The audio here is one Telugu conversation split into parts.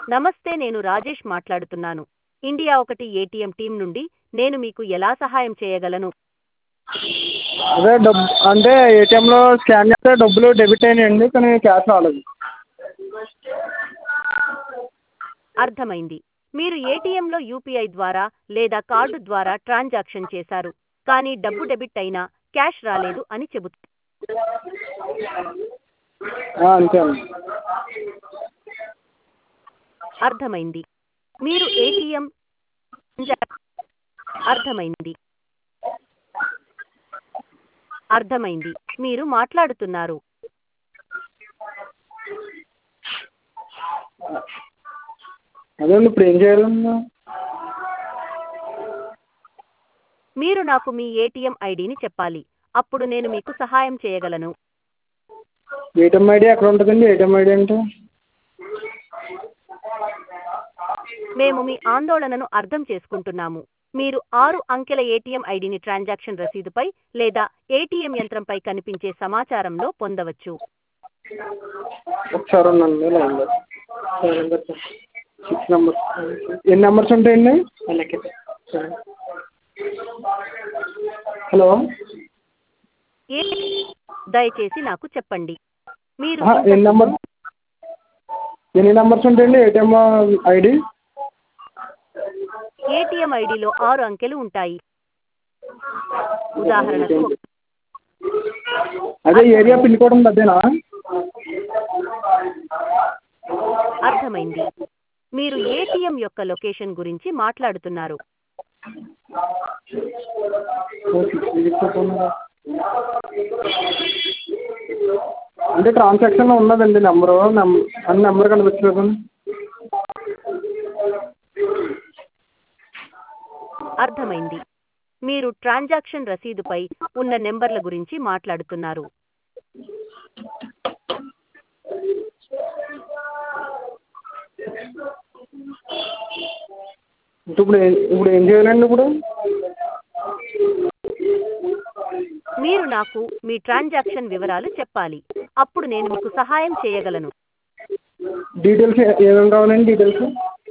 నమస్తే నేను రాజేష్ మాట్లాడుతున్నాను ఇండియా ఒకటి ఏటీఎం టీం నుండి నేను మీకు ఎలా సహాయం చేయగలను అదే డబ్బు అంటే ఏటీఎంలో స్కాన్ చేస్తే డబ్బులు డెబిట్ అయినాయండి కానీ క్యాష్ రాలేదు అర్థమైంది మీరు ఏటీఎంలో యూపీఐ ద్వారా లేదా కార్డు ద్వారా ట్రాన్సాక్షన్ చేశారు కానీ డబ్బు డెబిట్ అయినా క్యాష్ రాలేదు అని చెబుతుంది ఆ, అంతే అండి అర్థమైంది మీరు ఏటీఎం అర్థమైంది అర్థమైంది మీరు మాట్లాడుతున్నారు అదే అండి ఇప్పుడు ఏం చేయాలన్నా మీరు నాకు మీ ఏటీఎం ఐడిని చెప్పాలి అప్పుడు నేను మీకు సహాయం చేయగలను ఏటీఎం ఐడి ఎక్కడ ఉంటుందండి ఏటీఎం ఐడి అంటే మేము మీ ఆందోళనను అర్థం చేసుకుంటున్నాము మీరు ఆరు అంకెల ఏటీఎం ఐడిని ట్రాన్సాక్షన్ రసీదుపై లేదా ఏటీఎం యంత్రంపై కనిపించే సమాచారంలో పొందవచ్చు ఒకసారి ఉండండి లైన్లో సిక్స్ నెంబర్స్ ఎన్ని నెంబర్స్ ఉంటాయండి హలో ఏ దయచేసి నాకు చెప్పండి మీరు ఆహా, ఎన్ని నెంబర్ ఎన్ని నెంబర్స్ ఉంటాయండి ఏటీఎం ఐడి ఏటీఎం ఐడిలో ఆరు అంకెలు ఉంటాయి ఉదాహరణకు అదే ఏరియా పిన్ కోడ్ ఉంది అదేనా అర్థమైంది మీరు ఏటీఎం యొక్క లొకేషన్ గురించి మాట్లాడుతున్నారు అంటే ట్రాన్సాక్షన్లో ఉన్నదండి నెంబరు నెం అని నెంబర్ కనిపించలేదు అర్థమైంది మీరు ట్రాన్సాక్షన్ రసీదుపై ఉన్న నెంబర్ల గురించి మాట్లాడుతున్నారు అంటే ఇప్పుడు ఏం ఇప్పుడు ఏం చేయాలండి ఇప్పుడు మీరు నాకు మీ ట్రాన్సాక్షన్ వివరాలు చెప్పాలి అప్పుడు నేను మీకు సహాయం చేయగలను డీటెయిల్స్ ఏ- ఏమేమి కావాలండి డీటెయిల్స్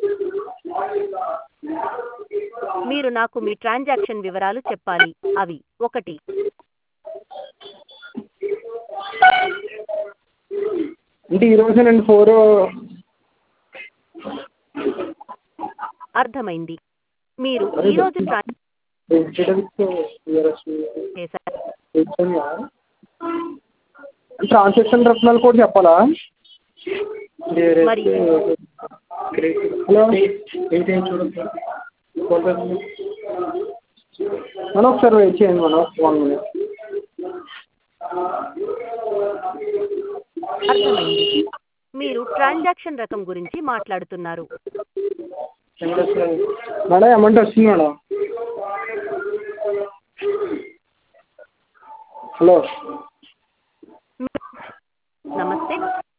మీరు నాకు మీ ట్రాన్సాక్షన్ వివరాలు చెప్పాలి అవి ఒకటి అంటే ఈ రోజేనండి ఫోర్ అర్థమైంది మీరు ఈ రోజు ట్రాన్ చేశారు ట్రాన్సాక్షన్ రత్నాలు కూడా చెప్పాలా మరి హలో మనం ఒకసారి వెయిట్ చేయండి మనం వన్ మినిట్ అర్థమైంది మీరు ట్రాన్సాక్షన్ రకం గురించి మాట్లాడుతున్నారు మేడం అమౌంట్ వస్తుంది మేడం హలో నమస్తే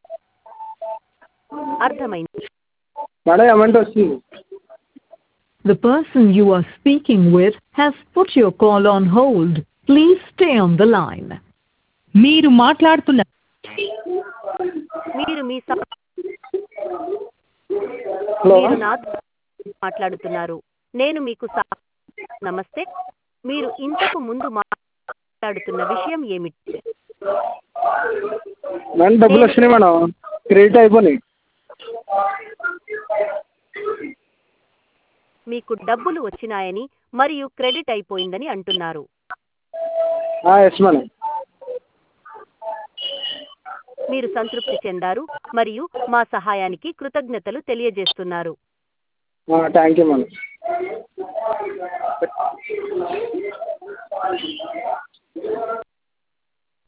అర్థమైంది మేడం అమౌంట్ వస్తుంది The person you are speaking with has put your call on hold. Please stay on the line. మీరు మాట్లాడుతున్న మీరు మీ సమ- హలో మీరు నాతో మాట్లాడుతున్నారు నేను మీకు సహ- నమస్తే మీరు ఇంతకు ముందు మాట్లాడుతున్న విషయం ఏమిటి మేడం డబ్బులు వస్తున్నాయి మేడం క్రెడిట్ అయిపోయినాయి మీకు డబ్బులు వచ్చినాయని మరియు క్రెడిట్ అయిపోయిందని అంటున్నారు ఎస్ మేడం మీరు సంతృప్తి చెందారు మరియు మా సహాయానికి కృతజ్ఞతలు తెలియజేస్తున్నారు థ్యాంక్ యూ మేడం